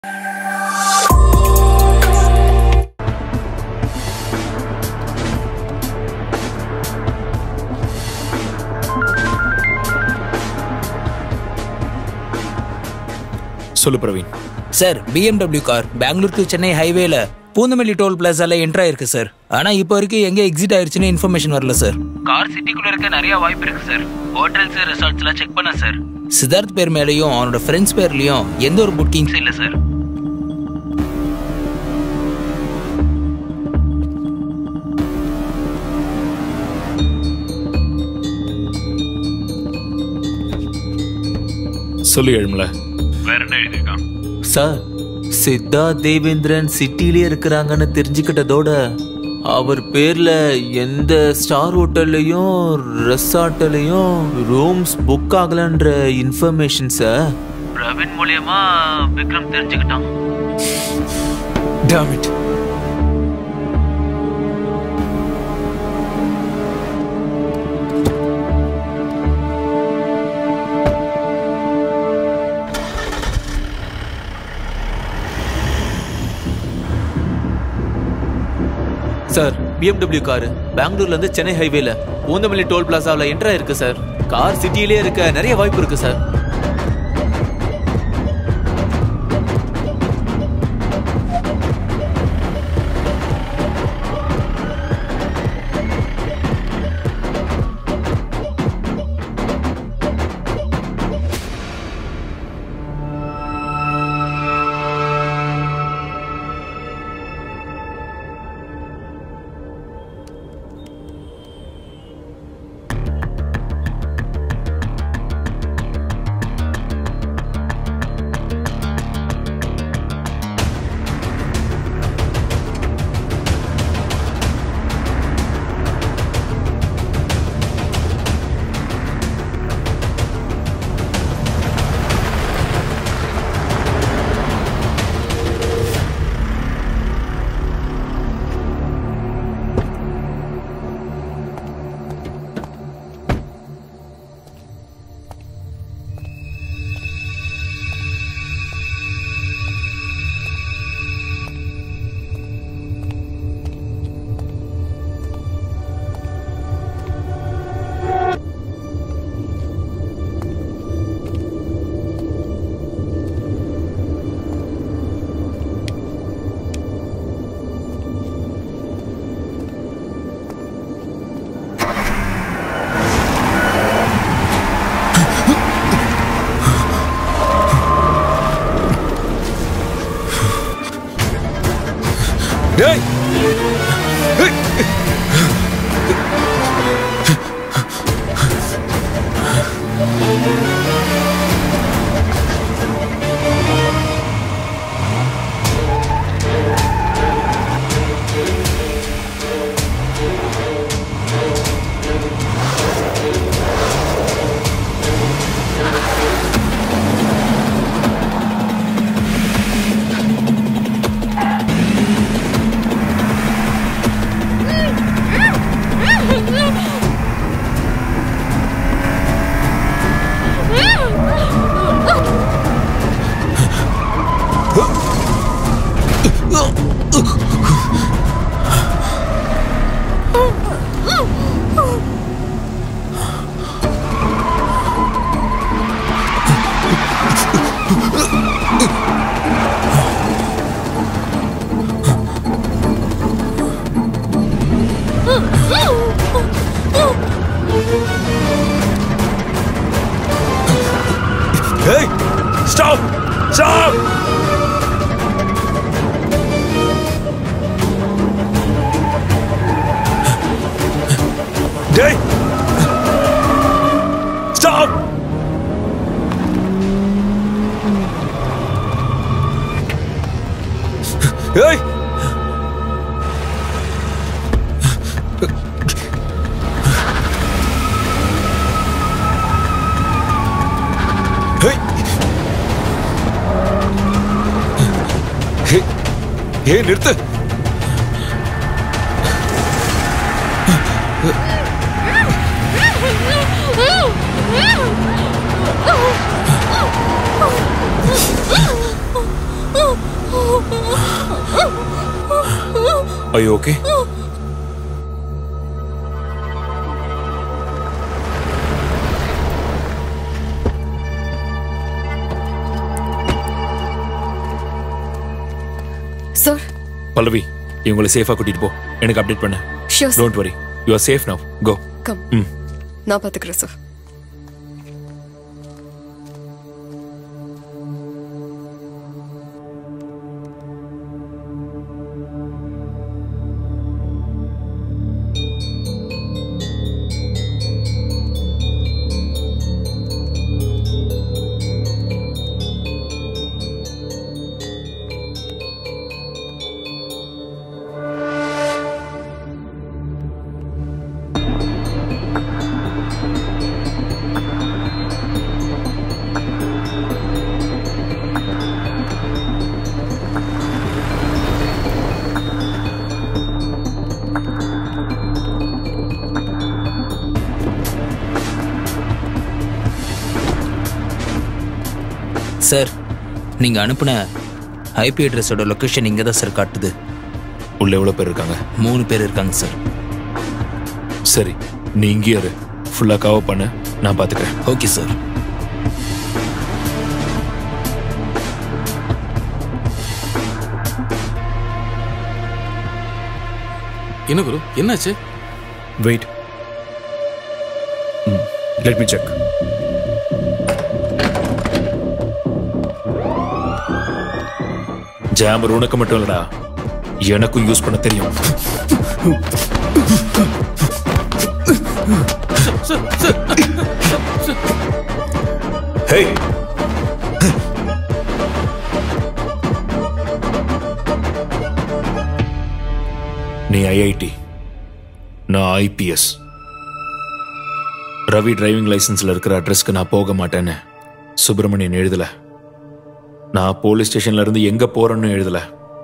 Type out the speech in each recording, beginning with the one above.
சொல்லு Praveen sir BMW car Bangalore to Chennai ஹைவேல Poonamallee toll பிளாசால என்ட்ரு ஆயிருக்கு சார் ஆனா இப்போ வரைக்கும் எங்க எக்ஸிட் ஆயிருச்சுன்னு இன்ஃபர்மேஷன் வரல சார் கார் சிட்டிக்குள்ள இருக்க நிறைய வாய்ப்பு இருக்கு சார் ஹோட்டல்ஸ் ரெசார்ட்ஸ்லாம் செக் பண்ண சார் சித்தார்த் பேர் மேலயும் அவனோட ஃப்ரெண்ட்ஸ் பேர்லயும் எந்த ஒரு புக்கிங்ஸும் இல்ல சார் சொல்லு எழுமல வேற என்ன எழுதியிருக்கான் சார் சித்தா தேவேந்திரன் சிட்டிலே இருக்கிறாங்கன்னு தெரிஞ்சுக்கிட்டதோட அவர் பேர்ல எந்த ஸ்டார் ஹோட்டல்லையும் ரெசார்ட்லையும் ரூம்ஸ் புக் ஆகலன்ற இன்ஃபர்மேஷன்ஸை பிரவீன் மூலியமா விக்ரம் தெரிஞ்சுக்கிட்டான் டேமிட் சார் பிஎம்டபிள்யூ கார் பெங்களூர்ல இருந்து சென்னை ஹைவேல பூந்தமல்லி டோல் பிளாசாவில் என்ட்ரா இருக்கு சார் கார் சிட்டிலே இருக்க நிறைய வாய்ப்பு இருக்கு சார் டேய் Hey! Stop! Stop! Hey! Stop! Hey! Hey! Hey! ஏய் நிறுத்து ஐ ஓகே சார் பல்லவி இவங்களை சேஃபா கூட்டிட்டு போ எனக்கு அப்டேட் பண்ணு sure sir don't worry you are safe now go come ம் நான் பார்த்துக்கிறேன் சார் சார் நீங்க அனுப்புன ஐபி அட்ரஸோட லொகேஷன் இங்கே தான் சார் காட்டுது உள்ள எவ்வளவு பேர் இருக்காங்க மூணு பேர் இருக்காங்க சார் சரி நீ இங்கேயே இரு ஃபுல்லா கவர் பண்ணு நான் பாத்துக்கிறேன் ஓகே சார் என்ன குரு என்னாச்சு wait let me check jammer உனக்கு மட்டும் இல்லடா எனக்கும் யூஸ் பண்ண தெரியும் ஹே நீ ஐஐடி நான் ஐபிஎஸ் ரவி டிரைவிங் லைசன்ஸ்ல இருக்கிற அட்ரஸ்க்கு நான் போக மாட்டேன்னு சுப்பிரமணியன் எழுதல நான் போலீஸ் ஸ்டேஷன்ல இருந்து எங்க போறேன்னு எழுதல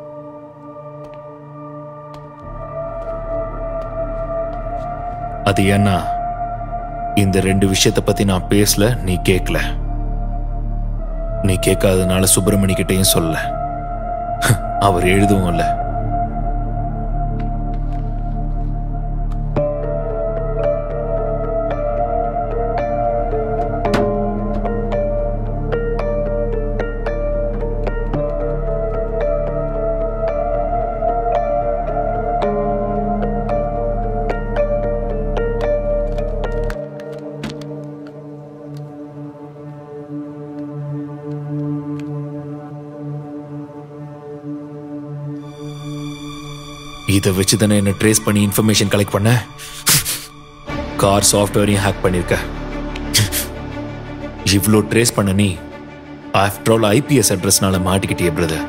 அது ஏன்னா இந்த ரெண்டு விஷயத்தை பத்தி நான் பேசல நீ கேட்கல நீ கேட்காதனால சுப்பிரமணி கிட்டையும் சொல்ல அவர் எழுதவும் இல்லை இதை வச்சு தானே என்ன ட்ரேஸ் பண்ணி இன்ஃபர்மேஷன் கலெக்ட் பண்ண கார் சாஃப்ட்வேரையும் ஹேக் பண்ணிருக்க இவ்வளோ ட்ரேஸ் பண்ண நீ ஆஃப்டர் ஆல் ஐபிஎஸ் அட்ரஸ்னால மாட்டிக்கிட்டியே பிரதர்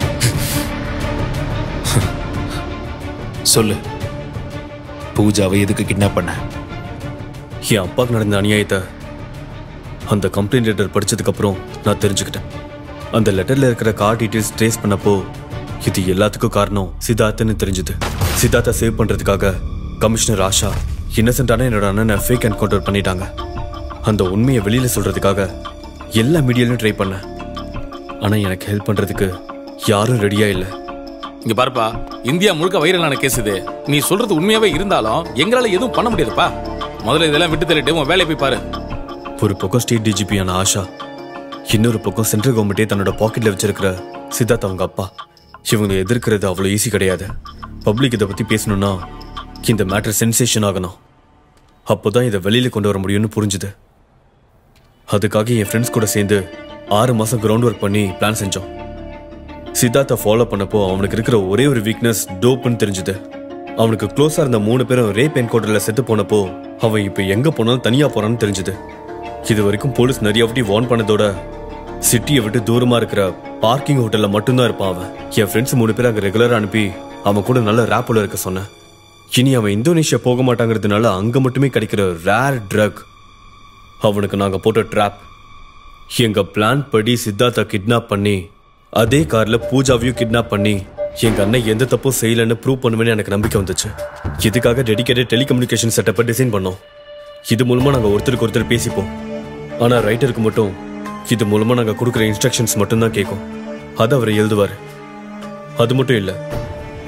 சொல்லு பூஜாவை எதுக்கு கிட்னாப் பண்ண என் அப்பாவுக்கு நடந்த அநியாயத்தை அந்த கம்ப்ளைண்ட் லெட்டர் படிச்சதுக்கப்புறம் நான் தெரிஞ்சுக்கிட்டேன் அந்த லெட்டர்ல இருக்கிற கார் டீட்டெயில்ஸ் ட்ரேஸ் பண்ணப்போ இது எல்லாத்துக்கும் காரணம் சித்தார்த்துன்னு தெரிஞ்சுது சித்தார்த்தை சேவ் பண்றதுக்காக கமிஷனர் ஆஷா இன்னசென்டான என்னோட அண்ணனை ஃபேக் என்கவுண்டர் பண்ணிட்டாங்க அந்த உண்மையை வெளியில சொல்றதுக்காக எல்லா மீடியாலையும் ட்ரை பண்ணேன் ஆனா எனக்கு ஹெல்ப் பண்றதுக்கு யாரும் ரெடியா இல்லை இங்க பாருப்பா இந்தியா முழுக்க வைரலான கேஸ் இது நீ சொல்றது உண்மையாவே இருந்தாலும் எங்களால எதுவும் பண்ண முடியாதுப்பா முதல்ல இதெல்லாம் விட்டு தள்ளிட்டு உன் வேலையை போய் பாரு ஒரு பக்கம் ஸ்டேட் டிஜிபியான ஆஷா இன்னொரு பக்கம் சென்ட்ரல் கவர்மெண்ட்டே தன்னோட பாக்கெட்ல வச்சிருக்கிற சித்தார்த் அவங்க அப்பா இவங்க எதிர்க்கிறது அவ்வளோ ஈஸி கிடையாது பப்ளிக் இதை பத்தி பேசணும்னா இந்த மேட்டர் சென்சேஷன் ஆகணும் அப்போதான் இதை வெளியில கொண்டு வர முடியும்னு புரிஞ்சுது அதுக்காக என் ஃப்ரெண்ட்ஸ் கூட சேர்ந்து ஆறு மாசம் கிரவுண்ட் ஒர்க் பண்ணி பிளான் செஞ்சோம் சித்தார்த்தை ஃபாலோ பண்ணப்போ அவனுக்கு இருக்கிற ஒரே ஒரு வீக்னஸ் டோப்புன்னு தெரிஞ்சுது அவனுக்கு க்ளோஸா இருந்த மூணு பேரும் ரேப் என்கவுண்டர்ல செத்து போனப்போ அவன் இப்போ எங்க போனாலும் தனியா போறான்னு தெரிஞ்சுது இது வரைக்கும் போலீஸ் நிறைய வாட்டி வார்ன் பண்ணதோட சிட்டியை விட்டு தூரமா இருக்கிற பார்க்கிங் ஹோட்டல்ல மட்டும்தான் இருப்பான் அவன் என் ஃப்ரெண்ட்ஸ் மூணு பேர் அங்க ரெகுலரா அனுப்பி அவன் கூட நல்ல ரேப்போல இருக்க சொன்னேன் இனி அவன் இந்தோனேஷியா போக மாட்டாங்கிறதுனால அங்க மட்டுமே கிடைக்கிற ரேர் ட்ரக் அவனுக்கு நாங்க போட்ட ட்ராப் எங்க பிளான் படி சித்தார்த்தா கிட்னாப் பண்ணி அதே கார்ல பூஜாவையும் கிட்னாப் பண்ணி எங்க அண்ணன் எந்த தப்பும் செய்யலன்னு ப்ரூவ் பண்ணுவேன்னு எனக்கு நம்பிக்கை வந்துச்சு இதுக்காக டெடிகேட்டட் டெலிகம்யூனிகேஷன் செட்டப்பை டிசைன் பண்ணோம் இது மூலமா நாங்க ஒருத்தருக்கு ஒருத்தர் பேசிப்போம் ஆனா ரைட்டருக்கு மட்டும் இது மூலமா நாங்க கொடுக்குற இன்ஸ்ட்ரக்ஷன்ஸ் மட்டும்தான் கேட்கும் அது அவர் எழுதுவார் அது மட்டும் இல்ல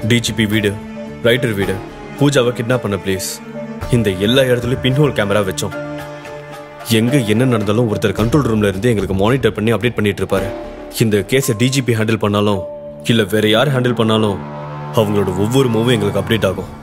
டிஜிபி வீடு ரைட்டர் வீடு பூஜாவை கிட்னாப் பண்ண பிளேஸ் இந்த எல்லா இடத்துலயும் பின்ஹோல் கேமரா வச்சோம் எங்க என்ன நடந்தாலும் ஒருத்தர் கண்ட்ரோல் ரூம்ல இருந்து எங்களுக்கு மானிட்டர் பண்ணி அப்டேட் பண்ணிட்டு இருப்பாரு இந்த கேஸை டிஜிபி ஹேண்டில் பண்ணாலும் இல்ல வேற யார் ஹேண்டில் பண்ணாலும் அவங்களோட ஒவ்வொரு மூவும் எங்களுக்கு அப்டேட் ஆகும்